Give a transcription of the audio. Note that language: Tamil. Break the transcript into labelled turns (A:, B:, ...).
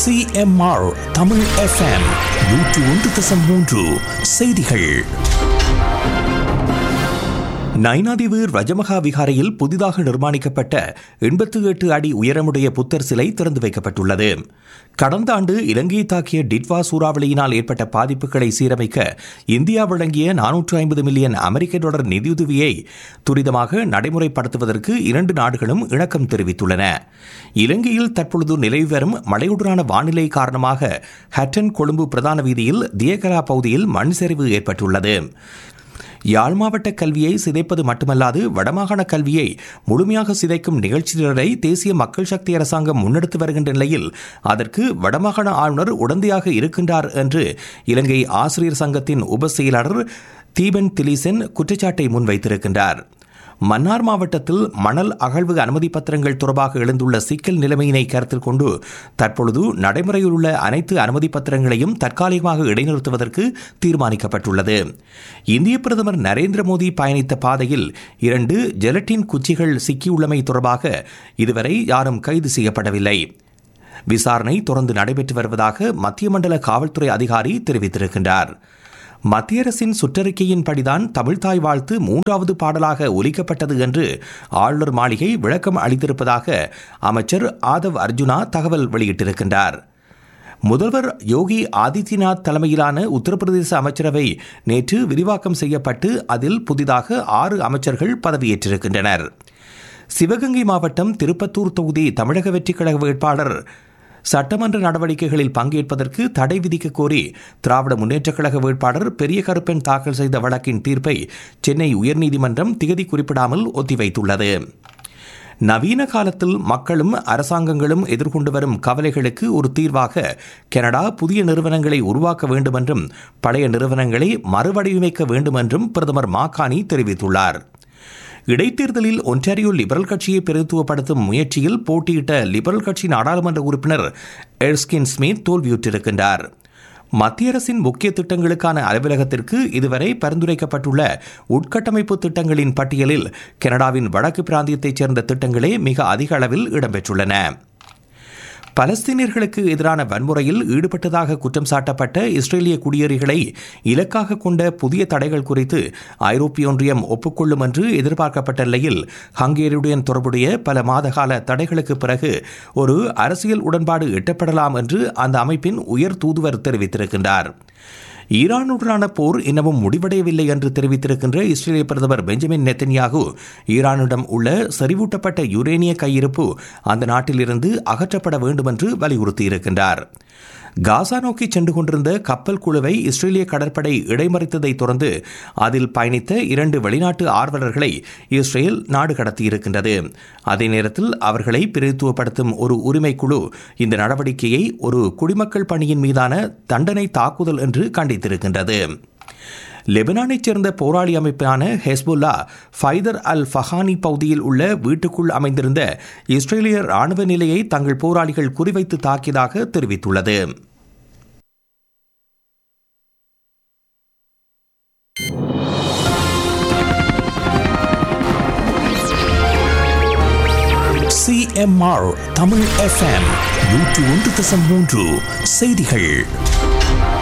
A: சிஎம்ஆர் தமிழ் எஃப்எம் நூற்று ஒன்று தசம் மூன்று செய்திகள் நைனாதீவு ரஜமகா விகாரையில் புதிதாக நிர்மாணிக்கப்பட்ட எண்பத்தி எட்டு அடி உயரமுடைய புத்தர் சிலை திறந்து வைக்கப்பட்டுள்ளது கடந்த ஆண்டு இலங்கையை தாக்கிய டிட்வா சூறாவளியினால் ஏற்பட்ட பாதிப்புகளை சீரமைக்க இந்தியா வழங்கிய நானூற்று ஐம்பது மில்லியன் அமெரிக்க டாலர் நிதியுதவியை துரிதமாக நடைமுறைப்படுத்துவதற்கு இரண்டு நாடுகளும் இணக்கம் தெரிவித்துள்ளன இலங்கையில் தற்பொழுது நிலவி வரும் மழையுடனான வானிலை காரணமாக ஹட்டன் கொழும்பு பிரதான வீதியில் தியகரா பகுதியில் மண் சரிவு ஏற்பட்டுள்ளது யாழ் மாவட்ட கல்வியை சிதைப்பது மட்டுமல்லாது வடமாகாண கல்வியை முழுமையாக சிதைக்கும் நிகழ்ச்சிகளை தேசிய மக்கள் சக்தி அரசாங்கம் முன்னெடுத்து வருகின்ற நிலையில் அதற்கு வடமாகாண ஆளுநர் உடந்தையாக இருக்கின்றார் என்று இலங்கை ஆசிரியர் சங்கத்தின் உப செயலாளர் தீபன் திலீசன் குற்றச்சாட்டை முன்வைத்திருக்கின்றார் மன்னார் மாவட்டத்தில் மணல் அகழ்வு அனுமதி பத்திரங்கள் தொடர்பாக எழுந்துள்ள சிக்கல் நிலைமையினை கருத்தில் கொண்டு தற்பொழுது நடைமுறையில் உள்ள அனைத்து அனுமதி பத்திரங்களையும் தற்காலிகமாக இடைநிறுத்துவதற்கு தீர்மானிக்கப்பட்டுள்ளது இந்திய பிரதமர் நரேந்திர மோடி பயணித்த பாதையில் இரண்டு ஜெலட்டின் குச்சிகள் சிக்கியுள்ளமை தொடர்பாக இதுவரை யாரும் கைது செய்யப்படவில்லை விசாரணை தொடர்ந்து நடைபெற்று வருவதாக மத்திய மண்டல காவல்துறை அதிகாரி தெரிவித்திருக்கின்றார் மத்திய அரசின் சுற்றறிக்கையின்படிதான் தமிழ்தாய் வாழ்த்து மூன்றாவது பாடலாக ஒலிக்கப்பட்டது என்று ஆளுநர் மாளிகை விளக்கம் அளித்திருப்பதாக அமைச்சர் ஆதவ் அர்ஜுனா தகவல் வெளியிட்டிருக்கின்றார் முதல்வர் யோகி ஆதித்யநாத் தலைமையிலான உத்தரப்பிரதேச அமைச்சரவை நேற்று விரிவாக்கம் செய்யப்பட்டு அதில் புதிதாக ஆறு அமைச்சர்கள் பதவியேற்றிருக்கின்றனர் சிவகங்கை மாவட்டம் திருப்பத்தூர் தொகுதி தமிழக வெற்றிக் கழக வேட்பாளர் சட்டமன்ற நடவடிக்கைகளில் பங்கேற்பதற்கு தடை விதிக்க கோரி திராவிட முன்னேற்றக் கழக வேட்பாளர் பெரிய கருப்பன் தாக்கல் செய்த வழக்கின் தீர்ப்பை சென்னை உயர்நீதிமன்றம் திகதி குறிப்பிடாமல் ஒத்திவைத்துள்ளது நவீன காலத்தில் மக்களும் அரசாங்கங்களும் எதிர்கொண்டு வரும் கவலைகளுக்கு ஒரு தீர்வாக கனடா புதிய நிறுவனங்களை உருவாக்க வேண்டும் என்றும் பழைய நிறுவனங்களை மறுவடிவமைக்க வேண்டும் என்றும் பிரதமர் மாகாணி தெரிவித்துள்ளார் இடைத்தேர்தலில் ஒன்டாரியோ லிபரல் கட்சியை பிரதித்துவப்படுத்தும் முயற்சியில் போட்டியிட்ட லிபரல் கட்சி நாடாளுமன்ற உறுப்பினர் எர்ஸ்கின் ஸ்மித் தோல்வியுற்றிருக்கின்றார் மத்திய அரசின் முக்கிய திட்டங்களுக்கான அலுவலகத்திற்கு இதுவரை பரிந்துரைக்கப்பட்டுள்ள உட்கட்டமைப்பு திட்டங்களின் பட்டியலில் கனடாவின் வடக்கு பிராந்தியத்தைச் சேர்ந்த திட்டங்களே மிக அதிக அளவில் இடம்பெற்றுள்ளன பலஸ்தீனியர்களுக்கு எதிரான வன்முறையில் ஈடுபட்டதாக குற்றம் சாட்டப்பட்ட இஸ்ரேலிய குடியேறிகளை இலக்காக கொண்ட புதிய தடைகள் குறித்து ஐரோப்பிய ஒன்றியம் ஒப்புக்கொள்ளும் என்று எதிர்பார்க்கப்பட்ட நிலையில் ஹங்கேரியுடன் தொடர்புடைய பல மாதகால தடைகளுக்கு பிறகு ஒரு அரசியல் உடன்பாடு எட்டப்படலாம் என்று அந்த அமைப்பின் உயர் தூதுவர் தெரிவித்திருக்கின்றார் ஈரானுடனான போர் இன்னமும் முடிவடையவில்லை என்று தெரிவித்திருக்கின்ற இஸ்ரேலிய பிரதமர் பெஞ்சமின் நெத்தன்யாகு ஈரானிடம் உள்ள செறிவூட்டப்பட்ட யுரேனிய கையிருப்பு அந்த நாட்டிலிருந்து அகற்றப்பட வேண்டும் என்று வலியுறுத்தியிருக்கின்றார் காசா நோக்கி சென்று கொண்டிருந்த கப்பல் குழுவை இஸ்ரேலிய கடற்படை இடைமறித்ததை தொடர்ந்து அதில் பயணித்த இரண்டு வெளிநாட்டு ஆர்வலர்களை இஸ்ரேல் நாடு கடத்தியிருக்கின்றது அதே நேரத்தில் அவர்களை பிரதித்துவப்படுத்தும் ஒரு உரிமைக்குழு இந்த நடவடிக்கையை ஒரு குடிமக்கள் பணியின் மீதான தண்டனை தாக்குதல் என்று கண்டித்திருக்கின்றது லெபனானைச் சேர்ந்த போராளி அமைப்பான ஹெஸ்புல்லா ஃபைதர் அல் ஃபஹானி பகுதியில் உள்ள வீட்டுக்குள் அமைந்திருந்த இஸ்ரேலிய ராணுவ நிலையை தங்கள் போராளிகள் குறிவைத்து தாக்கியதாக தெரிவித்துள்ளது சிஎம்ஆர் தமிழ் எஃப்எம் நூற்று ஒன்று தசம் மூன்று செய்திகள்